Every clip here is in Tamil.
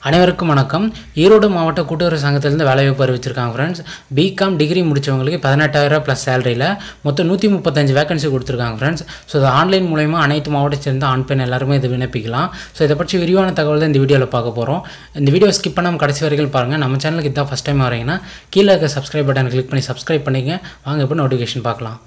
அனைவருக்கும் வணக்கம் ஈரோடு மாவட்ட கூட்டுறவு சங்கத்திலேருந்து வேலைவாய்ப்பு அறிவிச்சிருக்காங்க ஃப்ரெண்ட்ஸ் பிகாம் டிகிரி முடித்தவங்களுக்கு பதினெட்டாயிரம் ப்ளஸ் சேலரியில் மொத்தம் நூற்றி முப்பத்தஞ்சு வேகன்சி கொடுத்துருக்காங்க ஃப்ரெண்ட்ஸ் ஸோ இது ஆன்லைன் மூலயமா அனைத்து மாவட்டத்தை சேர்ந்த ஆண் பெண் எல்லாருமே இது விண்ணப்பிக்கலாம் ஸோ இதை பற்றி விரிவான தகவல் தான் இந்த வீடியோவில் பார்க்க போகிறோம் இந்த வீடியோ ஸ்கிப் பண்ணாமல் கடைசி வரைக்கும் பாருங்கள் நம்ம சேனலுக்கு இதான் ஃபஸ்ட் டைம் வரீங்கன்னா கீழே இருக்க சப்ஸ்கிரைப் பட்டன் கிளிக் பண்ணி சப்ஸ்கிரைப் பண்ணிங்க வாங்க இப்போ நோட்டிஃபிகேஷன் பார்க்கலாம்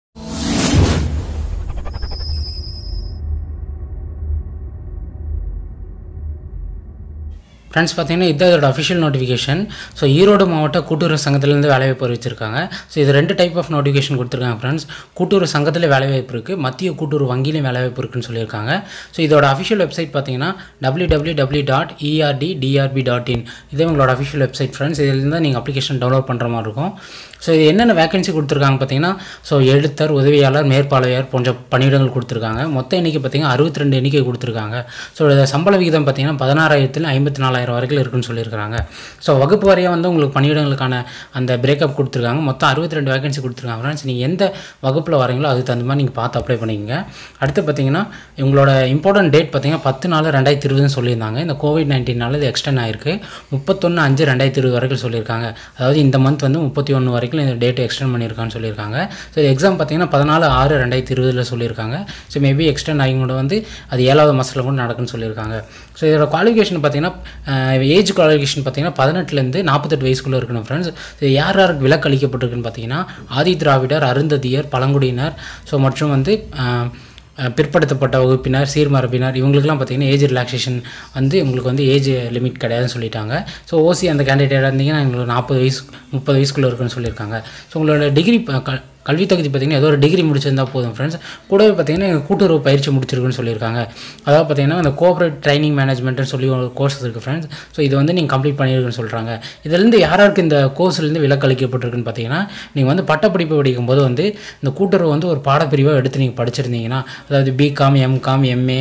ஃப்ரெண்ட்ஸ் பார்த்தீங்கன்னா இது அதோட அஃபிஷியல் நோட்டிஃபிகேஷன் ஸோ ஈரோடு மாவட்ட கூட்டுறவு சங்கத்திலேருந்து வேலைவாய்ப்பு அறிவிச்சிருக்காங்க ஸோ இது ரெண்டு டைப் ஆஃப் நோட்டிஃபிகேஷன் கொடுத்துருக்காங்க ஃப்ரெண்ட்ஸ் கூட்டுறவு சங்கத்தில் வேலைவாய்ப்பு இருக்குது மத்திய கூட்டுறவு வங்கியிலையும் வேலைவாய்ப்பு இருக்குன்னு சொல்லியிருக்காங்க ஸோ இதோட அஃபிஷியல் வெப்சைட் பார்த்தீங்கன்னா W W W dot ERT TRP dot in இது உங்களோட அஃபிஷியல் வெப்சைட் ஃப்ரெண்ட்ஸ் இதில் தான் நீங்கள் அப்ளிகேஷன் டவுன்லோட் பண்ணுற மாதிரி இருக்கும் ஸோ இது என்னென்ன வேகன்சி கொடுத்துருக்காங்க பார்த்தீங்கன்னா ஸோ எழுத்தர் உதவியாளர் மேற்பாளையர் போன்ற பணியிடங்கள் கொடுத்துருக்காங்க மொத்த எண்ணிக்கை பார்த்தீங்கன்னா அறுபத்தி ரெண்டு எண்ணிக்கை கொடுத்துருக்காங்க ஸோ இதை சம்பள விகிதம் பார்த்தீங்கன்னா பதினாறாயிரத்தில் ஐம்பத்தி நாலாயிரம் வரைக்கும் இருக்குன்னு சொல்லியிருக்காங்க ஸோ வகுப்பு வாரியாக வந்து உங்களுக்கு பணியிடங்களுக்கான அந்த பிரேக்கப் கொடுத்துருக்காங்க மொத்தம் அறுபத்தி ரெண்டு வேகன்சி கொடுத்துருக்காங்க ஃப்ரெண்ட்ஸ் நீங்கள் எந்த வகுப்பில் வரீங்களோ அதுக்கு தகுந்த மாதிரி நீங்கள் பார்த்து அப்ளை பண்ணிக்கங்க அடுத்து பார்த்தீங்கன்னா உங்களோட இம்பார்ட்டன்ட் டேட் பார்த்தீங்கன்னா பத்து நாலு ரெண்டாயிரத்தி இருபதுன்னு சொல்லியிருந்தாங்க இந்த கோவிட் நைன்டீனால இது எக்ஸ்டெண்ட் ஆயிருக்கு முப்பத்தொன்று அஞ்சு ரெண்டாயிரத்தி இருபது வரைக்கும் சொல்லியிருக்காங்க அதாவது இந்த மந்த் வந்து முப்பத்தி ஒன்று வரைக்கும் இந்த டேட் எக்ஸ்டெண்ட் பண்ணியிருக்கான்னு சொல்லியிருக்காங்க ஸோ எக்ஸாம் பார்த்தீங்கன்னா பதினாலு ஆறு ரெண்டாயிரத்தி இருபதில் சொல்லியிருக்காங்க ஸோ மேபி எக்ஸ்டெண்ட் ஆகி கூட வந்து அது ஏழாவது மாதத்தில் கூட நடக்குன்னு சொல்லியிருக்காங்க ஸோ இதோட குவாலிஃபிகேஷன் பார்த்தீங்கன்னா ஏஜ் குவாலிஃபிகேஷன் பார்த்தீங்கன்னா பதினெட்டுலேருந்து நாற்பத்தெட்டு வயசுக்குள்ளே இருக்கணும் ஃப்ரெண்ட்ஸ் இது யார் யாருக்கு விலக்கு அளிக்கப்பட்டிருக்குன்னு பார்த்தீங்கன்னா ஆதி திராவிடர் அருந்ததியர் பழங்குடியினர் ஸோ மற்றும் வந்து ஆஹ், அஹ், பிற்படுத்தப்பட்ட வகுப்பினர் சீர்மரபினர் இவங்களுக்குலாம் பார்த்தீங்கன்னா ஏஜ் ரிலாக்ஸேஷன் வந்து உங்களுக்கு வந்து ஏஜ் லிமிட் கிடையாதுன்னு சொல்லிட்டாங்க ஸோ ஓசி அந்த கேண்டிடேட்டாக இருந்தீங்கன்னா எங்களுக்கு நாற்பது வயசு முப்பது வயசுக்குள்ளே இருக்குன்னு சொல்லியிருக்காங்க ஸோ உங்களோட டிகிரி கல்வி தகுதி பார்த்தீங்கன்னா ஏதோ ஒரு டிகிரி முடிச்சிருந்தா போதும் ஃப்ரெண்ட்ஸ் கூடவே பார்த்தீங்கன்னா எங்கள் கூட்டுறவு பயிற்சி முடிச்சிருக்குன்னு சொல்லியிருக்காங்க அதாவது பார்த்தீங்கன்னா அந்த கோஆப்ரேட் ட்ரைனிங் மேனேஜ்மெண்ட்னு சொல்லி ஒரு கோர்ஸ் இருக்குது ஃப்ரெண்ட்ஸ் ஸோ இது வந்து நீங்கள் கம்ப்ளீட் பண்ணியிருக்குன்னு சொல்கிறாங்க இதுலேருந்து யார் யாருக்கு இந்த கோர்ஸ்லேருந்து விலக்கு அளிக்கப்பட்டிருக்குன்னு பார்த்தீங்கன்னா நீங்கள் வந்து பட்டப்படிப்பு படிக்கும்போது வந்து இந்த கூட்டுறவு வந்து ஒரு பாடப்பிரிவாக எடுத்து நீங்கள் படிச்சிருந்தீங்கன்னா அதாவது B Com M Com MA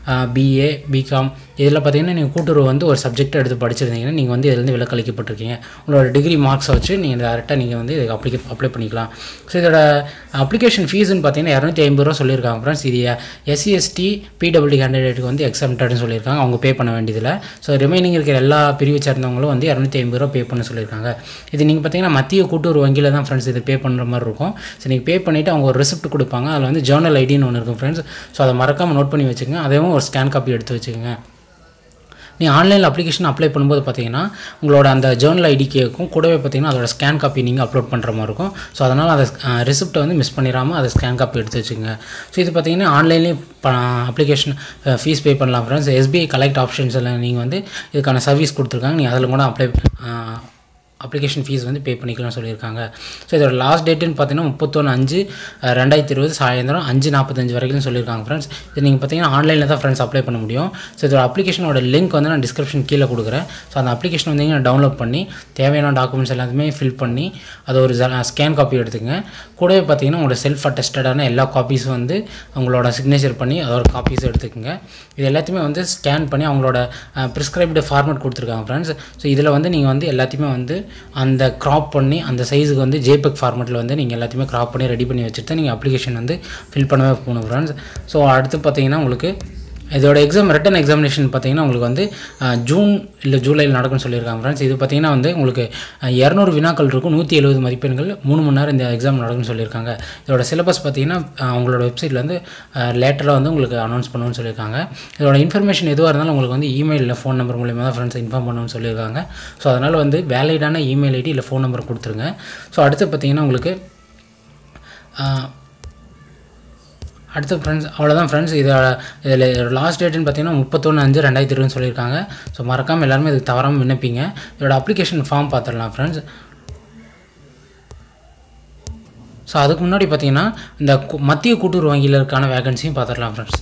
BA B Com இதில் பார்த்தீங்கன்னா நீங்கள் கூட்டுறவு வந்து ஒரு சப்ஜெக்ட் எடுத்து படிச்சிருந்தீங்கன்னா நீங்கள் வந்து இதுலேருந்து விலக்கு அளிக்கப்பட்டிருக்கீங்க உங்களோட டிகிரி மார்க்ஸை வச்சு நீங்கள் டேரெக்டாக நீங்கள் வந்து இதுக்கு அப்ளிகே அப்ளை பண்ணிக்கலாம் ஸோ இதோட அப்ளிகேஷன் ஃபீஸ்னு பார்த்தீங்கன்னா இரநூத்தி ஐம்பது ரூபா சொல்லியிருக்காங்க ஃப்ரெண்ட்ஸ் இது எஸ்சி எஸ்டி பிடபிள்யூ கேண்டிடேட்டுக்கு வந்து எக்ஸாம்டட்னு சொல்லியிருக்காங்க அவங்க பே பண்ண வேண்டியதில்லை ஸோ ரிமைனிங் இருக்கிற எல்லா பிரிவு சேர்ந்தவங்களும் வந்து இரநூத்தி ஐம்பது ரூபா பே பண்ண சொல்லியிருக்காங்க இது நீங்கள் பார்த்தீங்கன்னா மத்திய கூட்டுறவு வங்கியில் தான் ஃப்ரெண்ட்ஸ் இது பே பண்ணுற மாதிரி இருக்கும் ஸோ நீங்கள் பே பண்ணிவிட்டு அவங்க ஒரு ரிசிப்ட் கொடுப்பாங்க அதில் வந்து ஜேர்னல் ஐடின்னு ஒன்று இருக்கும் ஃப்ரெண்ட்ஸ் ஸோ அதை மறக்காமல் நோட் பண்ணி வச்சுக்கோங்க அதையும் ஒரு ஸ்கேன் காப்பி எடுத்து வச்சுக்கோங்க நீ ஆன்லைனில் அப்ளிகேஷன் அப்ளை பண்ணும்போது பார்த்தீங்கன்னா உங்களோட அந்த ஜேர்னல் ஐடி கேட்கும் கூடவே பார்த்தீங்கன்னா அதோட ஸ்கேன் காப்பி நீங்கள் அப்லோட் பண்ணுற மாதிரி இருக்கும் ஸோ அதனால் அதை ரிசிப்ட்டை வந்து மிஸ் பண்ணிடாமல் அதை ஸ்கேன் காப்பி எடுத்து வச்சுக்கோங்க ஸோ இது பார்த்தீங்கன்னா ஆன்லைன்லேயே அப்ளிகேஷன் ஃபீஸ் பே பண்ணலாம் ஃப்ரெண்ட்ஸ் எஸ்பிஐ கலெக்ட் ஆப்ஷன்ஸில் நீங்கள் வந்து இதுக்கான சர்வீஸ் கொடுத்துருக்காங்க நீங்கள் அதில் கூட அப்ளை அப்ளிகேஷன் ஃபீஸ் வந்து பே பண்ணிக்கலாம் சொல்லியிருக்காங்க ஸோ இதோட லாஸ்ட் டேட்டுன்னு பார்த்தீங்கன்னா முப்பத்தொன்று அஞ்சு அஹ், ரெண்டாயிரத்தி இருபது சாயந்தரம் அஞ்சு நாற்பத்தஞ்சு வரைக்கும் சொல்லியிருக்காங்க ஃப்ரெண்ட்ஸ் இது நீங்கள் பார்த்தீங்கன்னா ஆன்லைனில் தான் ஃப்ரெண்ட்ஸ் அப்ளை பண்ண முடியும் ஸோ இதோட அப்ளிகேஷனோட லிங்க் வந்து நான் டிஸ்கிரிப்ஷன் கீழே கொடுக்குறேன் ஸோ அந்த அப்ளிகேஷன் வந்து நீங்கள் டவுன்லோட் பண்ணி தேவையான டாக்குமெண்ட்ஸ் எல்லாத்தையுமே ஃபில் பண்ணி அதை ஒரு ஸ்கேன் காப்பி எடுத்துங்க கூடவே பார்த்தீங்கன்னா உங்களோட செல்ஃப் அட்டஸ்டடான எல்லா காப்பீஸும் வந்து உங்களோட சிக்னேச்சர் பண்ணி அதோட காப்பீஸ் எடுத்துக்கோங்க இது எல்லாத்தையுமே வந்து ஸ்கேன் பண்ணி அவங்களோட ப்ரிஸ்கிரைப்டு ஃபார்மேட் கொடுத்துருக்காங்க ஃப்ரெண்ட்ஸ் ஸோ இதில் வந்து நீங்கள் வந்து எல்லாத்தையுமே வந்து அந்த க்ராப் பண்ணி அந்த சைஸுக்கு வந்து ஜேபெக் ஃபார்மேட்டில் வந்து நீங்கள் எல்லாத்தையுமே க்ராப் பண்ணி ரெடி பண்ணி வச்சுட்டு தான் நீங்கள் அப்ளிகேஷன் வந்து ஃபில் பண்ணவே போகணும் ஃப்ரெண்ட்ஸ் ஸோ அடுத்து பார்த்தீங்கன்னா உங்களுக்கு இதோட எக்ஸாம் ரிட்டன் எக்ஸாமினேஷன் பார்த்தீங்கன்னா உங்களுக்கு வந்து அஹ், ஜூன் இல்லை ஜூலையில் நடக்கும்னு சொல்லியிருக்காங்க ஃப்ரெண்ட்ஸ் இது பார்த்தீங்கன்னா வந்து உங்களுக்கு அஹ், இரநூறு வினாக்கள் இருக்கும் நூற்றி எழுபது மதிப்பெண்கள் மூணு மணி நேரம் இந்த எக்ஸாம் நடக்கும்னு சொல்லியிருக்காங்க இதோட சிலபஸ் பார்த்தீங்கன்னா அஹ், அவங்களோட வெப்சைட்டில் வந்து லேட்டராக வந்து உங்களுக்கு அனௌன்ஸ் பண்ணுவோம்னு சொல்லியிருக்காங்க இதோட இன்ஃபர்மேஷன் எதுவாக இருந்தாலும் உங்களுக்கு வந்து இமெயிலில் ஃபோன் நம்பர் மூலியமாக தான் ஃப்ரெண்ட்ஸ் இன்ஃபார்ம் பண்ணணும்னு சொல்லியிருக்காங்க ஸோ அதனால் வந்து வேலிடான இமெயில் ஐடி இல்லை ஃபோன் நம்பர் கொடுத்துருங்க ஸோ அடுத்து பார்த்தீங்கன்னா உங்களுக்கு அஹ், அடுத்து ஃப்ரெண்ட்ஸ் அவ்வளோதான் ஃப்ரெண்ட்ஸ் இதை இதில் லாஸ்ட் டேட்டுன்னு பார்த்தீங்கன்னா முப்பத்தொன்று அஞ்சு ரெண்டாயிரத்தி இருபதுன்னு சொல்லியிருக்காங்க ஸோ மறக்காமல் எல்லாருமே இதுக்கு தவறாமல் விண்ணப்பிங்க இதோட அப்ளிகேஷன் ஃபார்ம் பார்த்துடலாம் ஃப்ரெண்ட்ஸ் ஸோ அதுக்கு முன்னாடி பார்த்தீங்கன்னா இந்த கு- மத்திய கூட்டுறவு வங்கியில் இருக்கான வேகன்சியும் பார்த்துடலாம் ஃப்ரெண்ட்ஸ்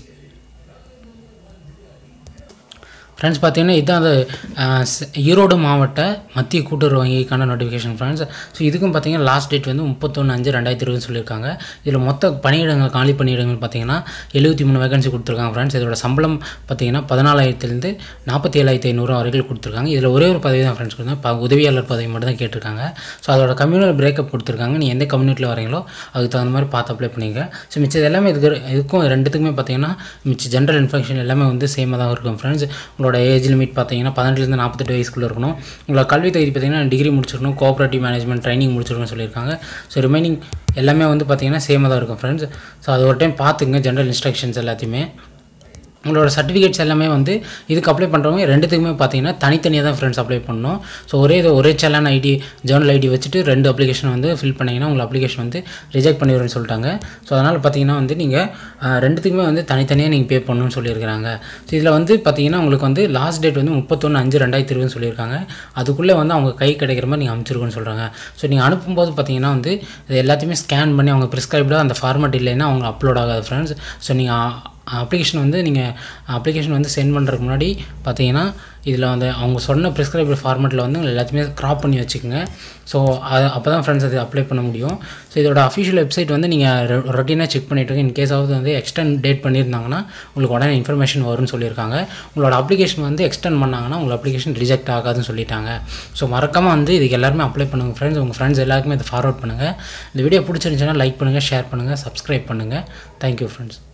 ஃப்ரெண்ட்ஸ் பார்த்தீங்கன்னா இதுதான் அந்த அஹ், ஸ்- ஈரோடு மாவட்ட மத்திய கூட்டுறவு வங்கிக்கான நோட்டிஃபிகேஷன் ஃப்ரெண்ட்ஸ் ஸோ இதுக்கும் பார்த்தீங்கன்னா லாஸ்ட் டேட் வந்து முப்பத்தொன்று அஞ்சு ரெண்டாயிரத்தி இருபது சொல்லியிருக்காங்க இதில் மொத்த பணியிடங்கள் காலி பணியிடங்கள் பார்த்தீங்கன்னா எழுபத்தி மூணு வேகன்சி கொடுத்துருக்காங்க ஃப்ரெண்ட்ஸ் இதோட சம்பளம் பார்த்தீங்கன்னா பதினாலாயிரத்துலேருந்து நாற்பத்தி ஏழாயிரத்தி ஐநூறு வரைக்கும் கொடுத்துருக்காங்க இதில் ஒரே ஒரு பதவி தான் ஃப்ரெண்ட்ஸ் கொடுத்தாங்க ப- உதவியாளர் பதவி மட்டும் தான் கேட்டிருக்காங்க ஸோ அதோட கம்யூனல் பிரேக்கப் கொடுத்துருக்காங்க நீ எந்த கம்யூனிட்டியில் வரீங்களோ அதுக்கு தகுந்த மாதிரி பார்த்து அப்ளை பண்ணிங்க ஸோ மிச்சம் எல்லாமே இதுக்கு இதுக்கும் ரெண்டுத்துக்குமே பார்த்தீங்கன்னா மிச்ச ஜென்ரல் இன்ஃபெக்ஷன் எல்லாமே வந்து சேமாக தான் இருக்கும் ஃப்ரெண்ட்ஸ் உங்களோட உங்களோட ஏஜ் லிமிட் பார்த்தீங்கன்னா பதினெட்டுலேருந்து நாற்பத்தெட்டு வயசுக்குள்ளே இருக்கணும் உங்களோட கல்வி தகுதி பார்த்தீங்கன்னா டிகிரி முடிச்சிருக்கணும் கோஆப்ரேட்டிவ் மேனேஜ்மெண்ட் ட்ரைனிங் முடிச்சிருக்கணும்னு சொல்லியிருக்காங்க ஸோ ரிமைனிங் எல்லாமே வந்து பார்த்தீங்கன்னா சேமாக தான் இருக்கும் ஃப்ரெண்ட்ஸ் ஸோ அது ஒரு டைம் பார்த்துங்க ஜென்ரல் இன்ஸ்ட்ரக்ஷன்ஸ் எல்லாத்தையுமே உங்களோட சர்டிஃபிகேட்ஸ் எல்லாமே வந்து இதுக்கு அப்ளை பண்ணுறவங்க ரெண்டுத்துக்குமே பார்த்தீங்கன்னா தனித்தனியாக தான் ஃப்ரெண்ட்ஸ் அப்ளை பண்ணணும் ஸோ ஒரே இது ஒரே செல்லான் ஐடி ஜேர்னல் ஐடி வச்சுட்டு ரெண்டு அப்ளிகேஷன் வந்து ஃபில் பண்ணிங்கன்னா உங்கள் அப்ளிகேஷன் வந்து ரிஜெக்ட் பண்ணிடுன்னு சொல்லிட்டாங்க ஸோ அதனால் பார்த்தீங்கன்னா வந்து நீங்கள் ரெண்டுத்துக்குமே வந்து தனித்தனியாக நீங்கள் பே பண்ணணும்னு சொல்லியிருக்கிறாங்க ஸோ இதில் வந்து பார்த்தீங்கன்னா உங்களுக்கு வந்து லாஸ்ட் டேட் வந்து முப்பத்தொன்று அஞ்சு ரெண்டாயிரத்தி இருபதுன்னு சொல்லியிருக்காங்க அதுக்குள்ளே வந்து அவங்க கை கிடைக்கிற மாதிரி நீங்கள் அனுப்பிச்சிருக்கோன்னு சொல்கிறாங்க ஸோ நீங்கள் அனுப்பும்போது பார்த்தீங்கன்னா வந்து இது எல்லாத்தையுமே ஸ்கேன் பண்ணி அவங்க ப்ரிஸ்கிரைப்டாக அந்த ஃபார்மேட் இல்லைன்னா அவங்க அப்லோட் ஆகாது ஃப்ரெண்ட்ஸ் ஸோ நீங்கள் அப்ளிகேஷன் வந்து நீங்கள் அப்ளிகேஷன் வந்து சென்ட் பண்ணுறதுக்கு முன்னாடி பார்த்தீங்கன்னா இதில் வந்து அவங்க சொன்ன ப்ரிஸ்கிரைபர் ஃபார்மேட்டில் வந்து எல்லாத்தையுமே க்ராப் பண்ணி வச்சுக்கோங்க ஸோ அது அப்போ தான் ஃப்ரெண்ட்ஸ் அது அப்ளை பண்ண முடியும் ஸோ இதோட அஃபிஷியல் வெப்சைட் வந்து நீங்கள் ரொட்டீனாக செக் பண்ணிட்டு இன் கேஸ் ஆகுது வந்து எக்ஸ்டெண்ட் டேட் பண்ணியிருந்தாங்கன்னா உங்களுக்கு உடனே இன்ஃபர்மேஷன் வரும்னு சொல்லியிருக்காங்க உங்களோட அப்ளிகேஷன் வந்து எக்ஸ்டெண்ட் பண்ணாங்கன்னா உங்கள் அப்ளிகேஷன் ரிஜெக்ட் ஆகாதுன்னு சொல்லிட்டாங்க ஸோ மறக்காமல் வந்து இதுக்கு எல்லாருமே அப்ளை பண்ணுங்கள் ஃப்ரெண்ட்ஸ் உங்கள் ஃப்ரெண்ட்ஸ் எல்லாருக்குமே இதை ஃபார்வர்ட் பண்ணுங்கள் இந்த வீடியோ பிடிச்சிருந்துச்சுன்னா லைக் பண்ணுங்கள் ஷேர் பண்ணுங்கள் சப்ஸ்கிரைப் பண்ணுங்கள் தேங்க்யூ ஃப்ரெண்ட்ஸ்